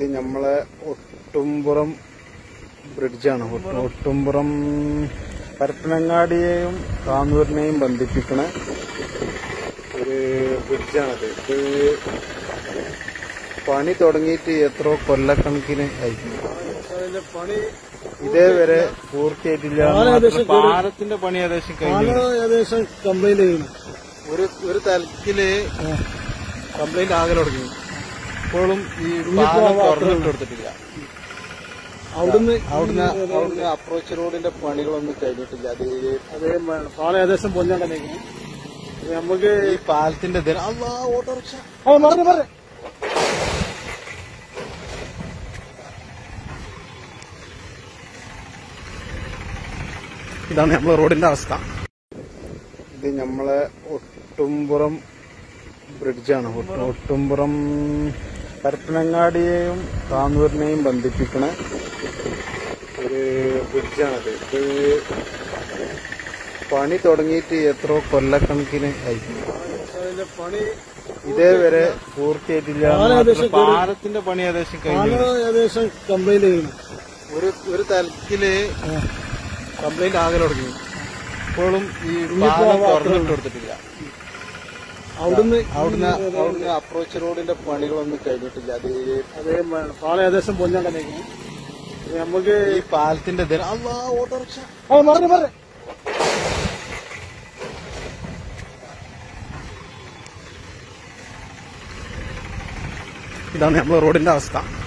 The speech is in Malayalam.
നമ്മളെ ഒട്ടുംപുറം ബ്രിഡ്ജാണ് ഒട്ട് ഒട്ടുംപുറം പരപ്പനങ്ങാടിയെയും താന്നൂരിനെയും ബന്ധിപ്പിക്കണ ഒരു ബ്രിഡ്ജാണത് ഇത് പണി തുടങ്ങിയിട്ട് എത്രയോ കൊല്ലക്കണക്കിന് ആയിരിക്കും അതിന്റെ പണി ഇതേവരെ പൂർത്തിയായിട്ടില്ല എന്ന് ഏകദേശം മാത്രം പാലത്തിന്റെ പണി ഏകദേശം കഴിഞ്ഞു പാലം ഏകദേശം കംപ്ലൈന്റ് ചെയ്യുന്നു ഒരു ഒരു തലത്തില് കംപ്ലൈന്റ് ആകെ തുടങ്ങി ഇപ്പോഴും ഈ പാലം തുറന്നിട്ട് കൊടുത്തിട്ടില്ല അവിടുന്ന് അവിടുന്ന് അവിടുന്ന് അപ്രോച്ച് റോഡിന്റെ പണികളൊന്നും കഴിഞ്ഞിട്ടില്ല അത് അതേ മ- പാലം ഏകദേശം പൊഞ്ഞാണ്ടെങ്കിൽ നമുക്ക് ഈ പാലത്തിന്റെ ഇതിന് അല്ലാ ഓട്ടോറിക്ഷ ആ പറഞ്ഞു പറഞ്ഞു ഇതാണ് നമ്മളെ റോഡിന്റെ അവസ്ഥ ഇത് നമ്മളെ ഒട്ടുംപുറം ബ്രിഡ്ജാണ് ഒട്ട് ഒട്ടുംപുറം പരപ്പനങ്ങാടിയെയും താന്നൂരിനെയും ബന്ധിപ്പിക്കണ ഒരു ബ്രിഡ്ജാണത് ഇത് പണി തുടങ്ങിയിട്ട് എത്രയോ കൊല്ലക്കണക്കിന് ആയിരിക്കും അതിന്റെ പണി ഇതേവരെ പൂർത്തിയായിട്ടില്ല എന്ന് പാലം മാത്രം ഏകദേശം പാലത്തിന്റെ പണി ഏകദേശം കഴിഞ്ഞു പാലം ഏകദേശം കംപ്ലൈന്റ് ചെയ്യുന്നു ഒരു ഒരു തലത്തില് കംപ്ലൈന്റ് ആകെ തുടങ്ങി ഇപ്പോഴും ഈ പാലം തുറന്നിട്ട് കൊടുത്തിട്ടില്ല അവിടുന്ന് അവിടുന്ന് അവിടുന്ന് അപ്രോച്ച് റോഡിന്റെ പണികളൊന്നും കഴിഞ്ഞിട്ടില്ല അത് അതേ മ- പാലം ഏകദേശം പൊഞ്ഞാണ്ടെങ്കിൽ നമുക്ക് ഈ പാലത്തിന്റെ ഇതിന് അല്ലാ ഓട്ടോറിക്ഷ ആ പറഞ്ഞു പറഞ്ഞു ഇതാണ് നമ്മളെ റോഡിന്റെ അവസ്ഥ